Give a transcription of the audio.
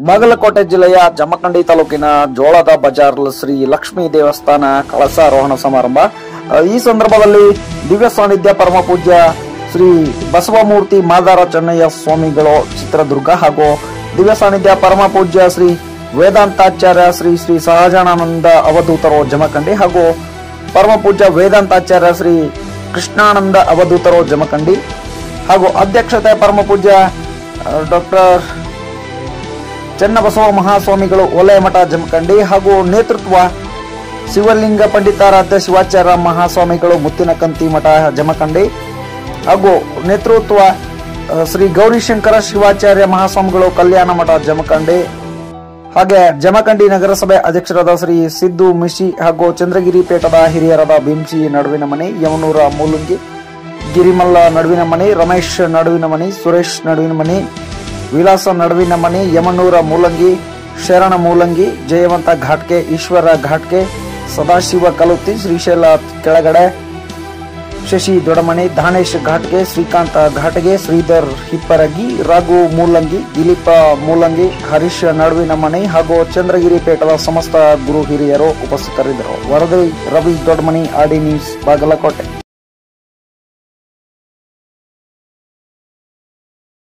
ಬಾಗಲಕೋಟೆ ಜಿಲ್ಲೆಯ ಜಮಖಂಡಿ ತಾಲೂಕಿನ ಜೋಳದ ಬಜಾರ್ ಶ್ರೀ ಲಕ್ಷ್ಮೀ ದೇವಸ್ಥಾನ ಕಳಸಾರೋಹಣ ಸಮಾರಂಭ ಅಹ್, ಈ ಸಂದರ್ಭದಲ್ಲಿ ದಿವ್ಯ ಸಾನ್ನಿಧ್ಯ ಪರಮ ಪೂಜ್ಯ ಶ್ರೀ ಬಸವಮೂರ್ತಿ ಮಾದಾರ ಚೆನ್ನಯ್ಯ ಸ್ವಾಮಿಗಳು ಚಿತ್ರದುರ್ಗ ಹಾಗೂ ದಿವ್ಯ ಸಾನ್ನಿಧ್ಯ ಪರಮ ಪೂಜ್ಯ ಶ್ರೀ ವೇದಾಂತಾಚಾರ್ಯ ಶ್ರೀ ಶ್ರೀ ಸಹಜಾನಂದ ಅವಧೂತರು ಜಮಖಂಡಿ ಹಾಗೂ ಪರಮ ಪೂಜ್ಯ ವೇದಾಂತಾಚಾರ್ಯ ಶ್ರೀ ಕೃಷ್ಣಾನಂದ ಅವಧೂತರು ಜಮಖಂಡಿ ಹಾಗೂ ಅಧ್ಯಕ್ಷತೆ ಪರಮ ಪೂಜ್ಯ ಡಾಕ್ಟರ್ ಚನ್ನಬಸವ ಮಹಾಸ್ವಾಮಿಗಳು ವಲಯಮಠ ಜಮಖಂಡಿ ಹಾಗೂ ನೇತೃತ್ವ ಶಿವಲಿಂಗ ಪಂಡಿತಾರಾಧ್ಯ ಶಿವಾಚಾರ್ಯ ಮಹಾಸ್ವಾಮಿಗಳು ಮುತ್ತಿನಕಂತಿ ಮಠ ಜಮಖಂಡಿ ಹಾಗೂ ನೇತೃತ್ವ ಆ, ಶ್ರೀ ಗೌರಿಶಂಕರ ಶಿವಾಚಾರ್ಯ ಮಹಾಸ್ವಾಮಿಗಳು ಕಲ್ಯಾಣ ಮಠ ಜಮಖಂಡಿ ಹಾಗೆ ಜಮಖಂಡಿ ನಗರಸಭೆ ಅಧ್ಯಕ್ಷರಾದ ಶ್ರೀ ಸಿದ್ದು ಮಿಶಿ ಹಾಗೂ ಚಂದ್ರಗಿರಿ ಪೇಟದ ಹಿರಿಯರಾದ ಭೀಮ್ಸಿ ನಡುವಿನ ಮನೆ ಯಮನೂರ ಮೂಲುಂಗಿ ಗಿರಿಮಲ್ಲ ನಡುವಿನ ಮನೆ ರಮೇಶ್ ನಡುವಿನ ಮನೆ ಸುರೇಶ್ ನಡುವಿನ ಮನೆ ವಿಲಾಸ ನಡುವಿನ ಮನೆ ಯಮನೂರ ಮೂಲಂಗಿ ಶರಣ ಮೂಲಂಗಿ ಜಯವಂತ ಘಾಟ್ಗೆ ಈಶ್ವರ ಘಾಟ್ಗೆ ಸದಾಶಿವ ಕಲುತಿ ಶ್ರೀಶೈಲ ಕೆಳಗಡೆ ಶಶಿ ದೊಡಮಣಿ ಧಾನೇಶ್ ಘಾಟ್ಗೆ ಶ್ರೀಕಾಂತ ಘಾಟ್ಗೆ ಶ್ರೀಧರ್ ಹಿಪ್ಪರಗಿ ರಾಘು ಮೂಲಂಗಿ ದಿಲೀಪ ಮೂಲಂಗಿ ಹರೀಶ್ ನಡುವಿನ ಮನೆ ಹಾಗೂ ಚಂದ್ರಗಿರಿ ಪೇಟದ ಸಮಸ್ತ ಗುರು ಹಿರಿಯರು ಉಪಸ್ಥಿತರಿದ್ದರು ವರದಿ ರವಿ ದೊಡ್ಡಮಣಿ ಆಡಿ ನ್ಯೂಸ್ ಬಾಗಲಕೋಟೆ